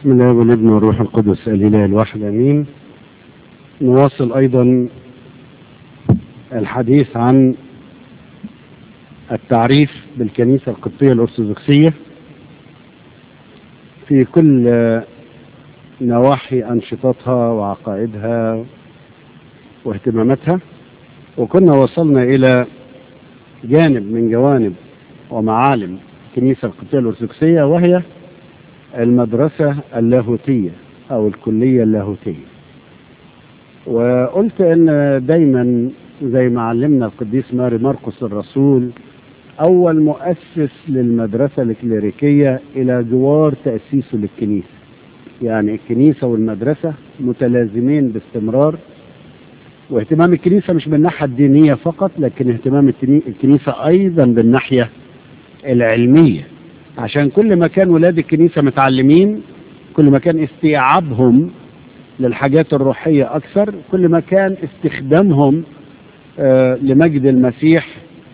بسم الله والابن والروح القدس الاله الواحد امين نواصل ايضا الحديث عن التعريف بالكنيسه القبطيه الارثوذكسيه في كل نواحي انشطتها وعقائدها واهتماماتها وكنا وصلنا الى جانب من جوانب ومعالم الكنيسه القبطيه الارثوذكسيه وهي المدرسة اللاهوتية أو الكلية اللاهوتية وقلت إن دايما زي ما علمنا القديس ماري مرقس الرسول أول مؤسس للمدرسة الكليريكية إلى جوار تأسيسه للكنيسة يعني الكنيسة والمدرسة متلازمين باستمرار واهتمام الكنيسة مش بالناحية الدينية فقط لكن اهتمام الكنيسة أيضا بالناحية العلمية عشان كل ما كان ولاد الكنيسة متعلمين كل ما كان استيعابهم للحاجات الروحية أكثر كل ما كان استخدامهم آه لمجد المسيح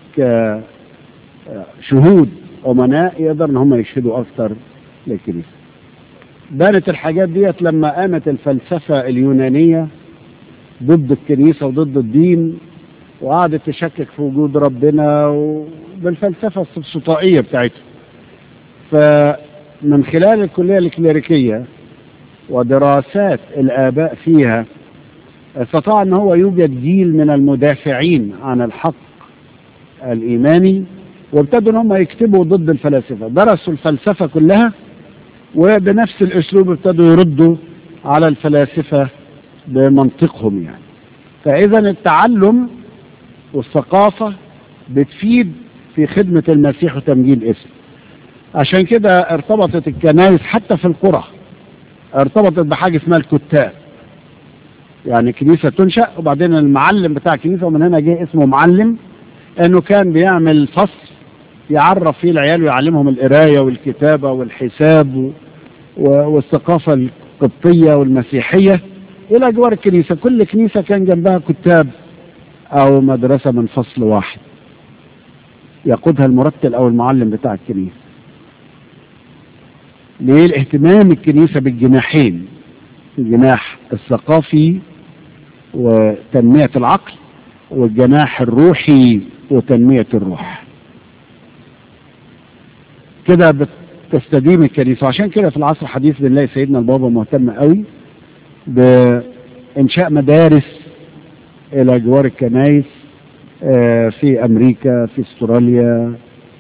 كشهود أمناء يقدر ان هم يشهدوا أكثر للكنيسة بانت الحاجات ديت لما قامت الفلسفة اليونانية ضد الكنيسة وضد الدين وقعدت تشكك في وجود ربنا وبالفلسفة السلطائية بتاعتها فمن خلال الكلية الكليريكية ودراسات الآباء فيها استطاع أن هو يوجد جيل من المدافعين عن الحق الإيماني وابتدوا أن هم يكتبوا ضد الفلاسفة درسوا الفلسفة كلها وبنفس الأسلوب ابتدوا يردوا على الفلاسفة بمنطقهم يعني فإذا التعلم والثقافة بتفيد في خدمة المسيح وتمجيد اسمه عشان كده ارتبطت الكنائس حتى في القرى ارتبطت بحاجة اسمها الكتاب يعني كنيسة تنشأ وبعدين المعلم بتاع الكنيسة ومن هنا جه اسمه معلم انه كان بيعمل فصل يعرف فيه العيال ويعلمهم القراية والكتابة والحساب والثقافة القبطية والمسيحية إلى جوار الكنيسة كل كنيسة كان جنبها كتاب أو مدرسة من فصل واحد يقودها المرتل أو المعلم بتاع الكنيسة ليه الاهتمام الكنيسة بالجناحين الجناح الثقافي وتنمية العقل والجناح الروحي وتنمية الروح كده بتستديم الكنيسة عشان كده في العصر الحديث بنلاقي سيدنا البابا مهتم قوي بإنشاء مدارس إلى جوار الكنائس في أمريكا في استراليا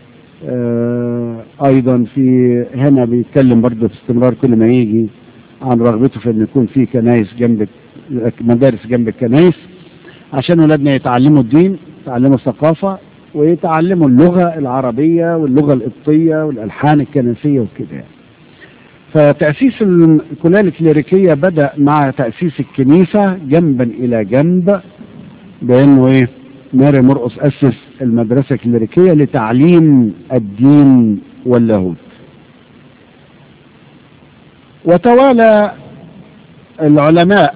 ايضا في هنا بيتكلم برضه باستمرار كل ما يجي عن رغبته في ان يكون في كنايس جنب مدارس جنب الكنايس عشان ولادنا يتعلموا الدين يتعلموا الثقافة ويتعلموا اللغة العربية واللغة القبطية والألحان الكنسية وكده يعني. فتأسيس الكلية الكليريكية بدأ مع تأسيس الكنيسة جنبا إلى جنب بأنه إيه ماري مرقس أسس المدرسة الكليريكية لتعليم الدين واللاهوت وتوالى العلماء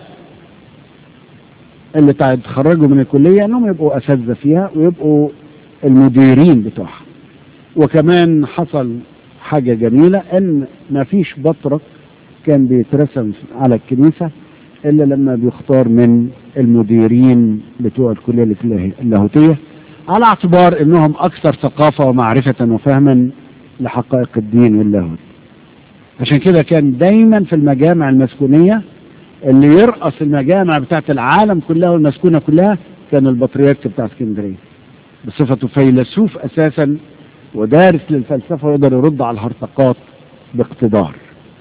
اللي تخرجوا من الكلية انهم يبقوا اساتذة فيها ويبقوا المديرين بتوعها وكمان حصل حاجة جميلة ان ما فيش بطرك كان بيترسم على الكنيسة الا لما بيختار من المديرين بتوع الكلية اللاهوتية على اعتبار انهم اكثر ثقافة ومعرفة وفهما لحقائق الدين واللاهوت عشان كده كان دايما في المجامع المسكونية اللي يرأس المجامع بتاعت العالم كلها والمسكونة كلها كان البطريرك بتاع اسكندرية بصفته فيلسوف اساسا ودارس للفلسفة ويقدر يرد على الهرطقات باقتدار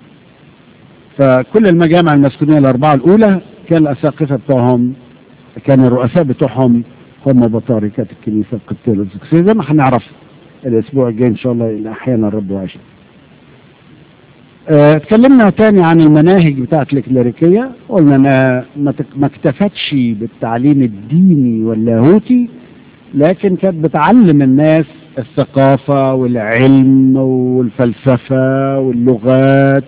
فكل المجامع المسكونية الأربعة الأولى كان الأساقفة بتوعهم كان الرؤساء بتوعهم هم بطاركة الكنيسة القبطية الأرثوذكسية زي ما هنعرف الأسبوع الجاي إن شاء الله إن أحيانا الرب وعشا. اه اتكلمنا تاني عن المناهج بتاعت الكليريكية قلنا أنا ما اكتفتش بالتعليم الديني واللاهوتي لكن كانت بتعلم الناس الثقافة والعلم والفلسفة واللغات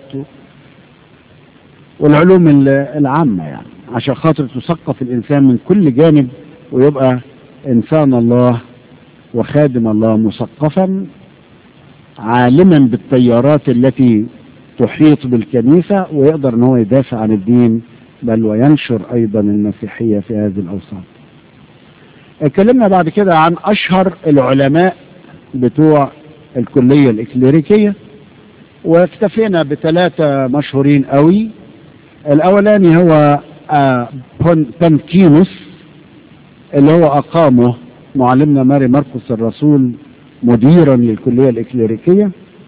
والعلوم العامة يعني عشان خاطر تثقف الإنسان من كل جانب ويبقى إنسان الله وخادم الله مثقفا عالما بالتيارات التي تحيط بالكنيسة ويقدر ان هو يدافع عن الدين بل وينشر ايضا المسيحية في هذه الاوساط اتكلمنا بعد كده عن اشهر العلماء بتوع الكلية الاكليريكية واكتفينا بثلاثة مشهورين قوي الاولاني هو آه بانكينوس اللي هو اقامه معلمنا ماري مرقس الرسول مديرا للكلية الاكليريكية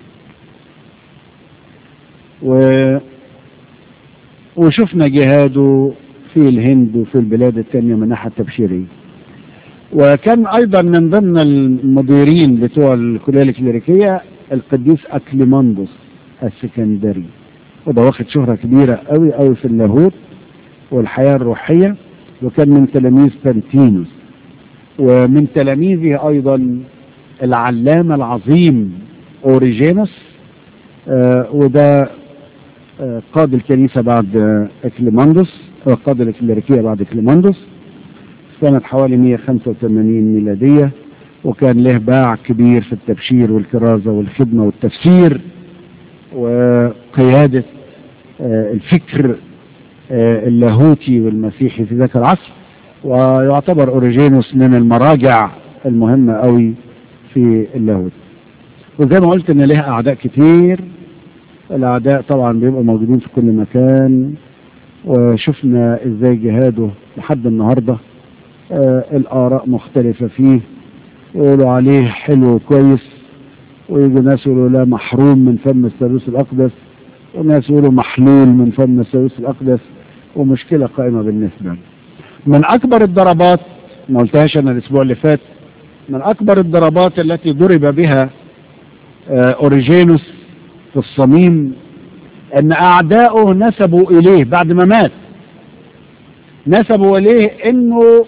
و وشفنا جهاده في الهند وفي البلاد التانية من الناحية التبشيرية وكان ايضا من ضمن المديرين بتوع الكلية الكليريكية القديس اكليماندوس السكندري وده واخد شهرة كبيرة قوي قوي في اللاهوت والحياة الروحية وكان من تلاميذ بانتينوس ومن تلاميذه ايضا العلامة العظيم اوريجينوس آه وده آه قاد الكنيسة بعد آه اكليماندوس قاد الكليريكية بعد اكليماندوس سنة حوالي 185 ميلادية وكان له باع كبير في التبشير والكرازة والخدمة والتفسير وقيادة الفكر اللاهوتي والمسيحي في ذاك العصر ويعتبر اوريجينوس من المراجع المهمة قوي في اللاهوت وزي ما قلت ان لها اعداء كتير الاعداء طبعا بيبقوا موجودين في كل مكان وشفنا ازاي جهاده لحد النهارده آه الاراء مختلفة فيه يقولوا عليه حلو وكويس ويجوا ناس يقولوا لا محروم من فم الثالوث الاقدس وناس يقولوا محلول من فم الثالوث الاقدس ومشكلة قائمة بالنسبة له من اكبر الضربات ما قلتهاش انا الاسبوع اللي فات من اكبر الضربات التي ضرب بها آه اوريجينوس في الصميم ان اعداؤه نسبوا اليه بعد ما مات نسبوا اليه انه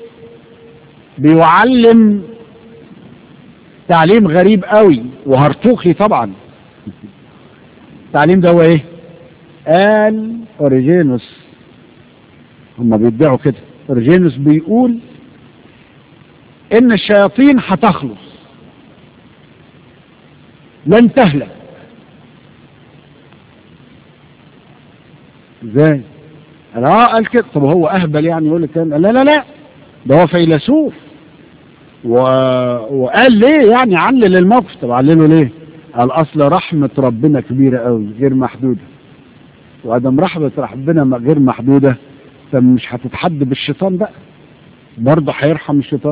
بيعلم تعليم غريب قوي وهرطوخي طبعا التعليم ده هو ايه قال اوريجينوس هم بيدعوا كده اوريجينوس بيقول ان الشياطين هتخلص لن تهلك ازاي قال اه قال كده طب هو اهبل يعني يقول لك لا لا لا ده هو فيلسوف و... وقال ليه يعني علل الموقف طب علله ليه قال اصل رحمة ربنا كبيرة قوي غير محدودة وادم رحمة ربنا غير محدودة فمش هتتحد بالشيطان بقى برضه هيرحم الشيطان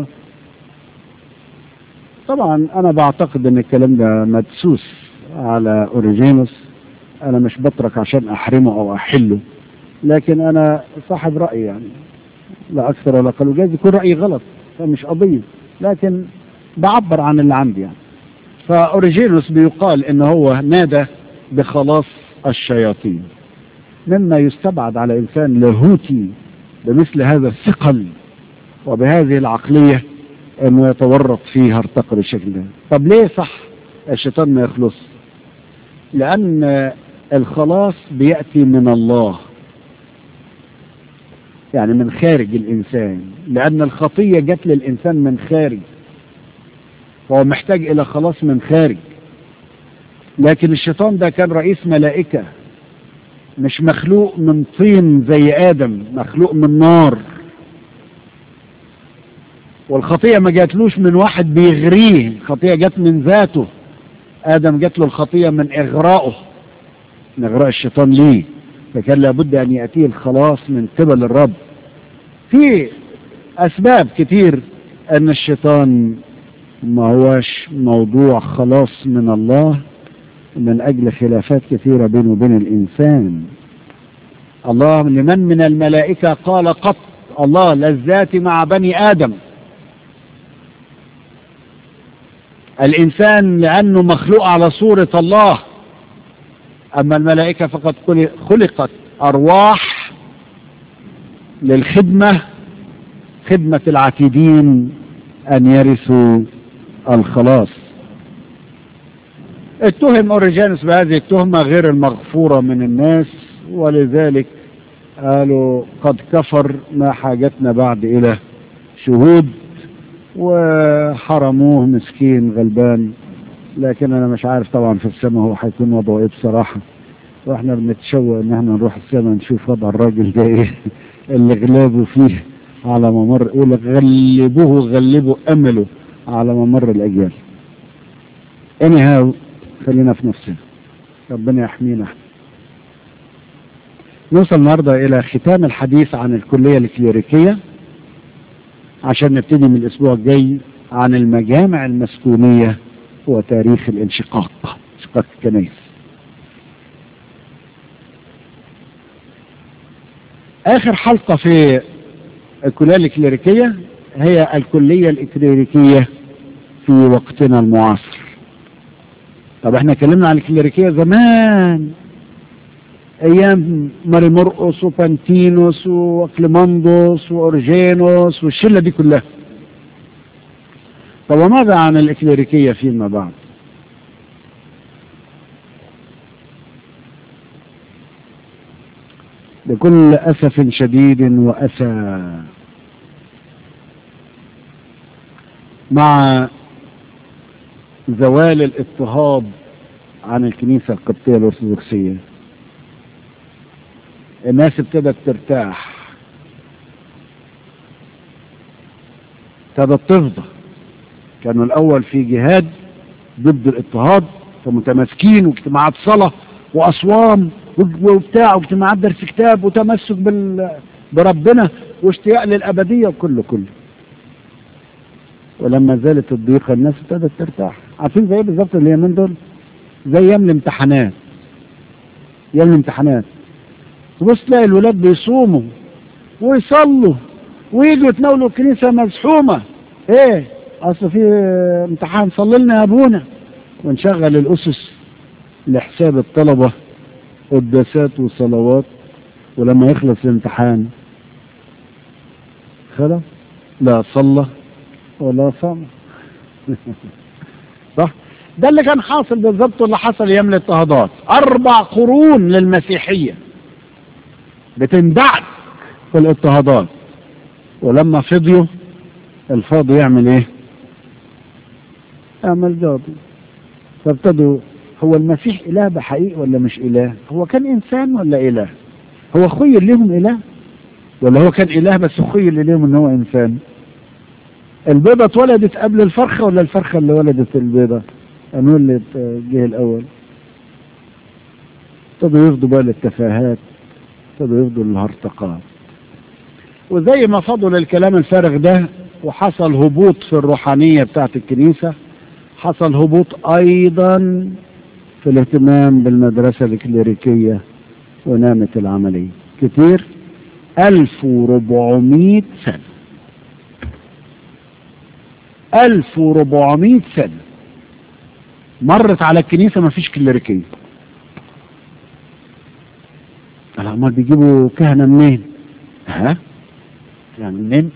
طبعا انا بعتقد ان الكلام ده مدسوس على اوريجينوس انا مش بترك عشان احرمه او احله لكن انا صاحب رأي يعني لا اكثر ولا اقل وجايز يكون رأيي غلط فمش قضية لكن بعبر عن اللي عندي يعني فاوريجينوس بيقال ان هو نادى بخلاص الشياطين مما يستبعد على انسان لاهوتي بمثل هذا الثقل وبهذه العقلية انه يتورط فيه هرتقى بالشكل ده طب ليه صح الشيطان ما يخلص لان الخلاص بيأتي من الله يعني من خارج الانسان لان الخطية جت للانسان من خارج فهو محتاج الى خلاص من خارج لكن الشيطان ده كان رئيس ملائكة مش مخلوق من طين زي ادم مخلوق من نار والخطية ما جاتلوش من واحد بيغريه الخطية جات من ذاته ادم جات له الخطية من اغرائه من اغراء الشيطان ليه فكان لابد ان يأتيه الخلاص من قبل الرب في اسباب كتير ان الشيطان ما هوش موضوع خلاص من الله من اجل خلافات كثيرة بينه وبين الانسان الله لمن من الملائكة قال قط الله لذاتي مع بني ادم الانسان لانه مخلوق على صورة الله اما الملائكة فقد خلقت ارواح للخدمة خدمة العتيدين ان يرثوا الخلاص اتهم اوريجانوس بهذه التهمة غير المغفورة من الناس ولذلك قالوا قد كفر ما حاجتنا بعد الى شهود وحرموه مسكين غلبان لكن انا مش عارف طبعا في السماء هو هيكون وضعه ايه بصراحة واحنا بنتشوق ان احنا نروح السماء نشوف وضع الراجل ده ايه اللي غلابه فيه على ممر يقول غلبوه غلبوا امله على ممر الاجيال anyhow خلينا في نفسنا ربنا يحمينا نوصل النهارده الى ختام الحديث عن الكليه الكليريكيه عشان نبتدي من الاسبوع الجاي عن المجامع المسكونيه وتاريخ الانشقاق انشقاق الكنائس اخر حلقه في الكليه الكليريكيه هي الكليه الكليريكيه في وقتنا المعاصر طب احنا اتكلمنا عن الكليريكيه زمان ايام ماري مرقس وبانتينوس وكليماندوس واورجينوس والشله دي كلها طب وماذا عن الإكليريكية فيما بعد بكل أسف شديد وأسى مع زوال الاضطهاد عن الكنيسة القبطية الأرثوذكسية الناس ابتدت ترتاح ابتدت تفضى كانوا الأول في جهاد ضد الاضطهاد فمتماسكين واجتماعات صلاة وأصوام وبتاع واجتماعات درس كتاب وتمسك بال... بربنا واشتياق للأبدية وكله كله ولما زالت الضيقة الناس ابتدت ترتاح عارفين زي ايه بالظبط اليومين دول زي ايام الامتحانات ايام الامتحانات تبص تلاقي الولاد بيصوموا ويصلوا ويجوا يتناولوا الكنيسة مزحومة ايه اصل في امتحان صلي لنا يا ابونا ونشغل الاسس لحساب الطلبة قداسات وصلوات ولما يخلص الامتحان خلاص لا صلى ولا صام صح ده اللي كان حاصل بالظبط اللي حصل ايام الاضطهادات اربع قرون للمسيحيه بتندعك في الاضطهادات ولما فضيوا الفاضي يعمل ايه اعمل جاضي فابتدوا هو المسيح اله بحقيقة ولا مش اله هو كان انسان ولا اله هو خير لهم اله ولا هو كان اله بس خير لهم ان هو انسان البيضة اتولدت قبل الفرخة ولا الفرخة اللي ولدت البيضة انو اللي جه الاول ابتدوا يفضوا بقى للتفاهات ابتدوا يفضوا للهرطقات وزي ما فضوا للكلام الفارغ ده وحصل هبوط في الروحانية بتاعت الكنيسة حصل هبوط ايضا في الاهتمام بالمدرسة الكليريكية ونامت العملية كتير 1400 سنة 1400 سنة مرت على الكنيسة ما فيش كليريكية الأعمال بيجيبوا كهنة منين ها يعني منين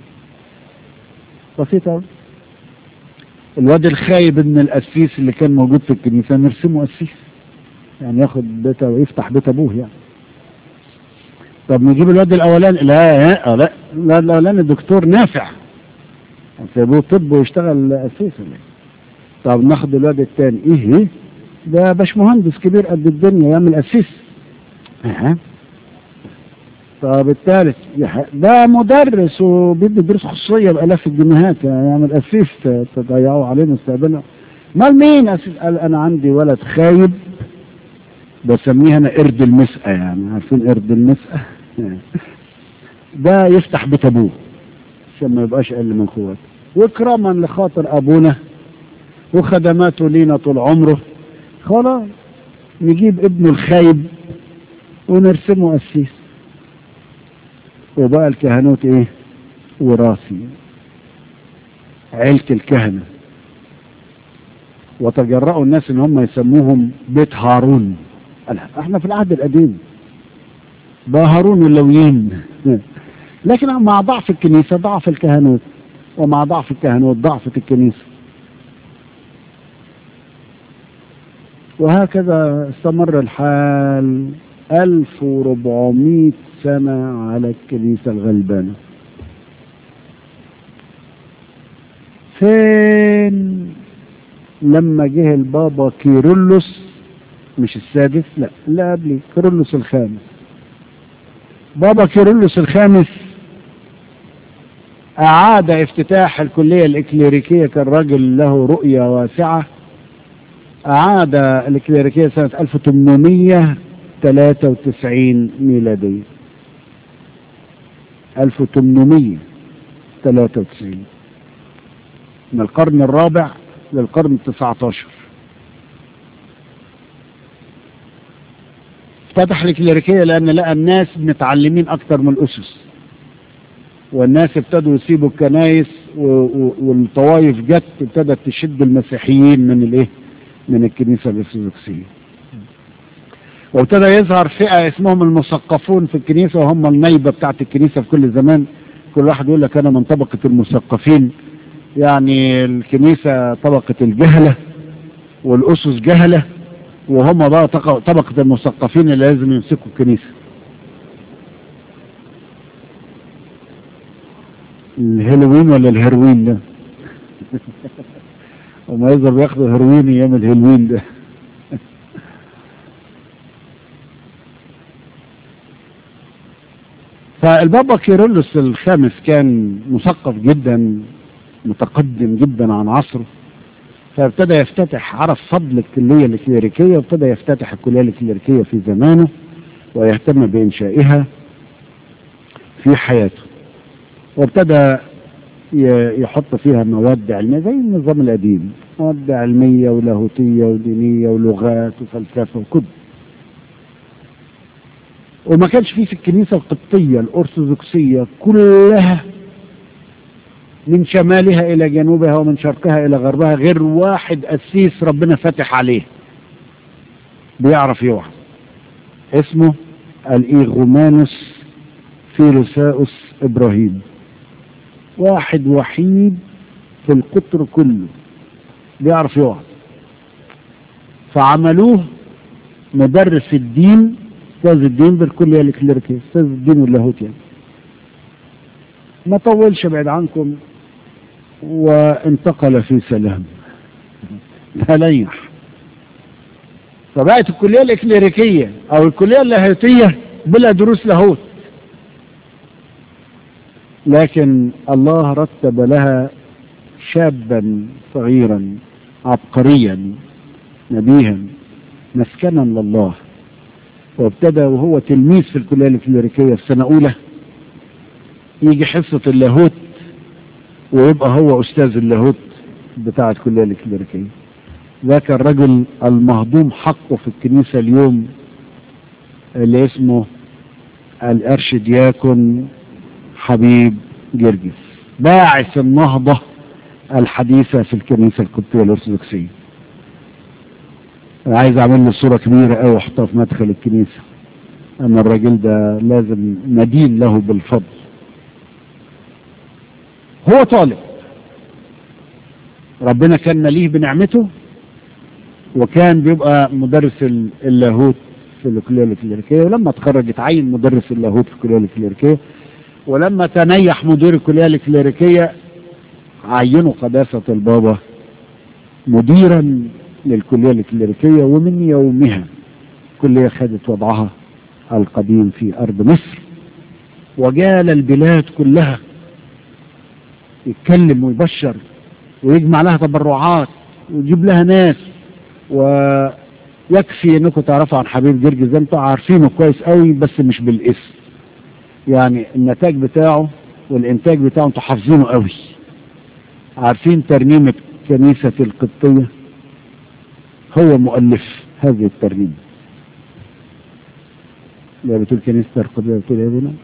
بسيطة الواد الخايب ابن القسيس اللي كان موجود في الكنيسة نرسمه قسيس يعني ياخد بيت ويفتح بيت ابوه يعني طب نجيب الواد الاولاني لا لا لا الاولاني دكتور نافع سيبوه طب ويشتغل قسيس ولا طب ناخد الواد الثاني ايه ايه ده باشمهندس كبير قد الدنيا يعمل قسيس اه طب الثالث ده مدرس وبيدي دروس خصوصيه بالاف الجنيهات يعني يعمل قسيس تضيعوا عليه مستقبله امال مين أسيس قال انا عندي ولد خايب بسميه انا قرد المسقى يعني عارفين قرد المسقى ده يفتح بيت ابوه عشان ما يبقاش اقل من اخواته واكراما لخاطر ابونا وخدماته لينا طول عمره خلاص نجيب ابنه الخايب ونرسمه قسيس وبقى الكهنوت ايه وراثي عيلة الكهنة وتجرأوا الناس ان هم يسموهم بيت هارون احنا في العهد القديم ده هارون اللويين لكن مع ضعف الكنيسة ضعف الكهنوت ومع ضعف الكهنوت ضعفت الكنيسة وهكذا استمر الحال 1400 سنة على الكنيسة الغلبانة فين لما جه البابا كيرلس مش السادس لا لا قبل كيرلس الخامس بابا كيرلس الخامس أعاد افتتاح الكلية الإكليريكية كان راجل له رؤية واسعة أعاد الإكليريكية سنة 1893 ميلادية 1893 من القرن الرابع للقرن التسعة عشر فتح الكليريكية لأن لقى الناس متعلمين أكتر من الأسس والناس ابتدوا يسيبوا الكنايس والطوائف جت ابتدت تشد المسيحيين من الايه؟ من الكنيسة الأرثوذكسية. وابتدى يظهر فئة اسمهم المثقفون في الكنيسة وهم النيبة بتاعت الكنيسة في كل زمان كل واحد يقول لك أنا من طبقة المثقفين يعني الكنيسة طبقة الجهلة والأسس جهلة وهم بقى طبقة المثقفين اللي لازم يمسكوا الكنيسة الهيلوين ولا الهيروين ده وما يظهر بياخدوا هيروين ايام الهيلوين ده فالبابا كيرلس الخامس كان مثقف جدا متقدم جدا عن عصره فابتدى يفتتح عرف فضل الكلية الكليريكية وابتدى يفتتح الكلية الكليريكية في زمانه ويهتم بإنشائها في حياته وابتدى يحط فيها مواد علمية زي النظام القديم مواد علمية ولاهوتية ودينية ولغات وفلسفة وكتب وما كانش فيه في الكنيسة القبطية الأرثوذكسية كلها من شمالها إلى جنوبها ومن شرقها إلى غربها غير واحد أسيس ربنا فتح عليه بيعرف يوعظ اسمه الإيغومانوس فيلوساوس إبراهيم واحد وحيد في القطر كله بيعرف يوعظ فعملوه مدرس الدين استاذ الدين بالكليه الكليريكيه استاذ الدين واللاهوت يعني ما طولش بعد عنكم وانتقل في سلام تليح فبقت الكليه الاكليريكيه او الكليه اللاهوتيه بلا دروس لاهوت لكن الله رتب لها شابا صغيرا عبقريا نبيها مسكنا لله وابتدى وهو تلميذ في الكليه الكليريكيه في سنه اولى يجي حصه اللاهوت ويبقى هو استاذ اللاهوت بتاع الكليه الكليريكيه ذاك الرجل المهضوم حقه في الكنيسه اليوم اللي اسمه الارشدياكون حبيب جرجس باعث النهضه الحديثه في الكنيسه القبطيه الارثوذكسيه انا عايز اعمل له صوره كبيره قوي واحطها في مدخل الكنيسه اما الراجل ده لازم ندين له بالفضل هو طالب ربنا كان مليه بنعمته وكان بيبقى مدرس اللاهوت في الكليه الكليريكيه ولما اتخرج اتعين مدرس اللاهوت في الكليه الكليريكيه ولما تنيح مدير الكليه الكليريكيه عينوا قداسه البابا مديرا للكليه الكليريكيه ومن يومها الكليه خدت وضعها القديم في ارض مصر وجال البلاد كلها يتكلم ويبشر ويجمع لها تبرعات ويجيب لها ناس ويكفي انكم تعرفوا عن حبيب جرجس ده انتوا عارفينه كويس قوي بس مش بالاسم يعني النتاج بتاعه والانتاج بتاعه انتوا حافظينه قوي عارفين ترنيمة كنيسة القبطية هو مؤلف هذه الترنيمة لا بتقول كنيسة القبطية بتقول ايه بنا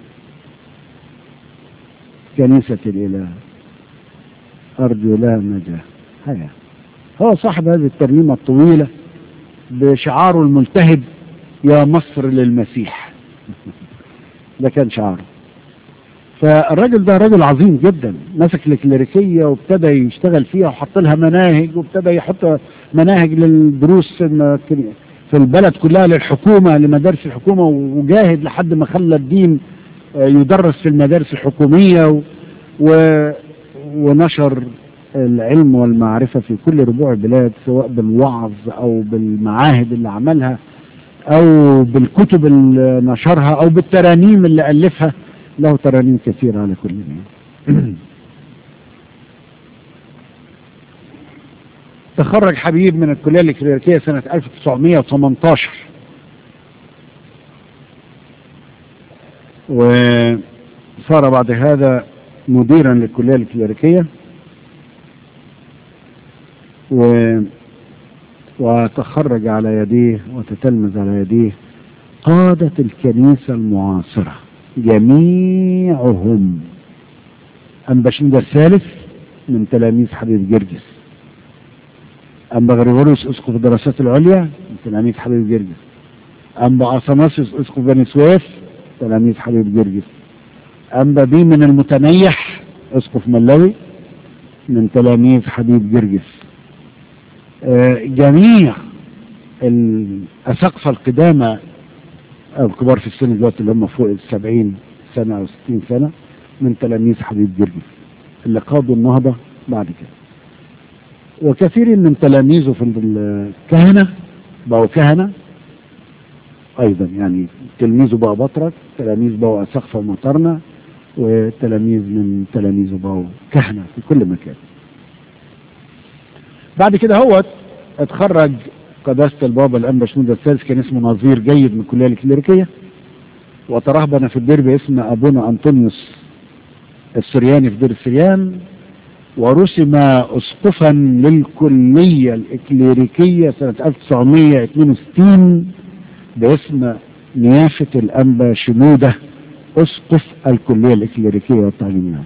كنيسة الإله أرجو لها النجاة هيا هو صاحب هذه الترنيمة الطويلة بشعاره الملتهب يا مصر للمسيح ده كان شعاره فالراجل ده راجل عظيم جدا مسك الكليريكية وابتدى يشتغل فيها وحط لها مناهج وابتدى يحط مناهج للدروس في البلد كلها للحكومة لمدارس الحكومة وجاهد لحد ما خلى الدين يدرس في المدارس الحكومية و... ونشر العلم والمعرفة في كل ربوع البلاد سواء بالوعظ أو بالمعاهد اللي عملها أو بالكتب اللي نشرها أو بالترانيم اللي ألفها له ترانيم كثيرة على كل يعني. تخرج حبيب من الكلية الكليريكية سنة 1918 وصار بعد هذا مديرا للكلية الكليريكية و وتخرج على يديه وتتلمذ على يديه قادة الكنيسة المعاصرة جميعهم أنبشندا الثالث من تلاميذ حبيب جرجس أنبا غريغوريوس أسقف الدراسات العليا من تلاميذ حبيب جرجس أنبا أثناسيوس أسقف بني سويف تلاميذ حبيب جرجس أنبا بي من المتنيح أسقف ملوي من تلاميذ حبيب جرجس جميع الأساقفة القدامى الكبار في السن دلوقتي اللي هم فوق السبعين سنة أو ستين سنة من تلاميذ حبيب جرجس اللي قادوا النهضة بعد كده وكثير من تلاميذه في الكهنة بقوا كهنة أيضا يعني تلميذه بقى بطرك تلاميذ بقوا أساقفة ومطرنة وتلاميذ من تلاميذه بقوا كهنة في كل مكان بعد كده هو اتخرج قداسة البابا الأنبا شنودة الثالث كان اسمه نظير جيد من الكلية الكليريكية وترهبن في الدير باسم أبونا أنطونيوس السرياني في دير السريان ورسم أسقفا للكلية الإكليريكية سنة 1962 باسم نيافة الأنبا شنودة أسقف الكلية الإكليريكية والتعليمية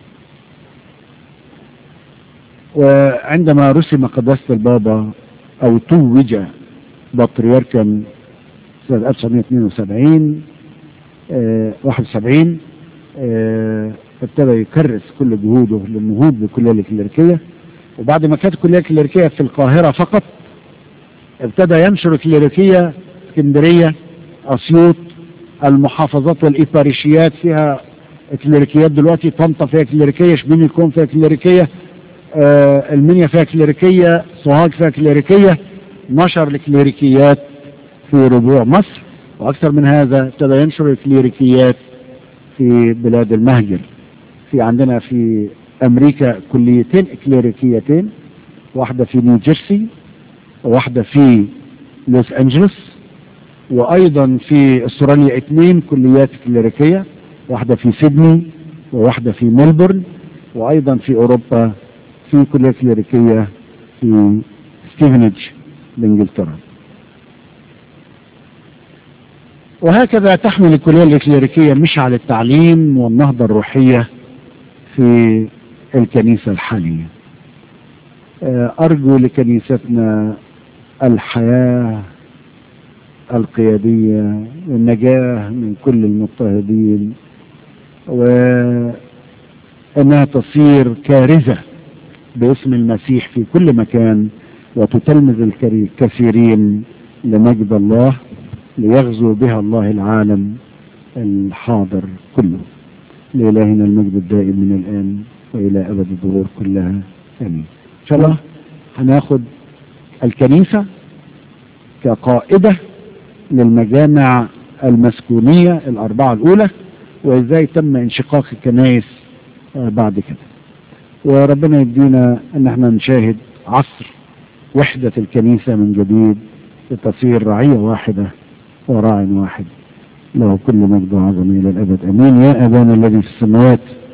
وعندما رسم قداسة البابا أو توج بطريركا سنة 1972 آه 71 آه ابتدى يكرس كل جهوده للنهوض بالكلية الكليريكية وبعد ما كانت الكلية الكليريكية في القاهرة فقط ابتدى ينشر الكليريكية اسكندرية أسيوط المحافظات والإيباريشيات فيها كليريكيات دلوقتي طنطا فيها كليريكية شبين يكون فيها كليريكية آه المنيا فيها كليريكية سوهاج فيها كليريكية نشر الكليريكيات في ربوع مصر وأكثر من هذا ابتدى ينشر الكليريكيات في بلاد المهجر في عندنا في أمريكا كليتين كليريكيتين واحدة في نيوجيرسي وواحدة في لوس أنجلوس وأيضا في أستراليا اثنين كليات كليريكية واحدة في سيدني وواحدة في ملبورن وأيضا في أوروبا في كلية كليريكية في ستيفنج بإنجلترا وهكذا تحمل الكلية الكليريكية مشعل التعليم والنهضة الروحية في الكنيسة الحالية أرجو لكنيستنا الحياة القيادية والنجاة من كل المضطهدين وأنها تصير كارثة باسم المسيح في كل مكان وتتلمذ الكثيرين لمجد الله ليغزو بها الله العالم الحاضر كله لإلهنا المجد الدائم من الآن وإلى أبد الظهور كلها آمين إن شاء الله هناخد الكنيسة كقائدة للمجامع المسكونية الأربعة الأولى وإزاي تم انشقاق الكنائس بعد كده وربنا يدينا أن احنا نشاهد عصر وحدة الكنيسة من جديد لتصير رعية واحدة وراع واحد له كل مجد وعظمه إلى الأبد أمين يا أبانا الذي في السماوات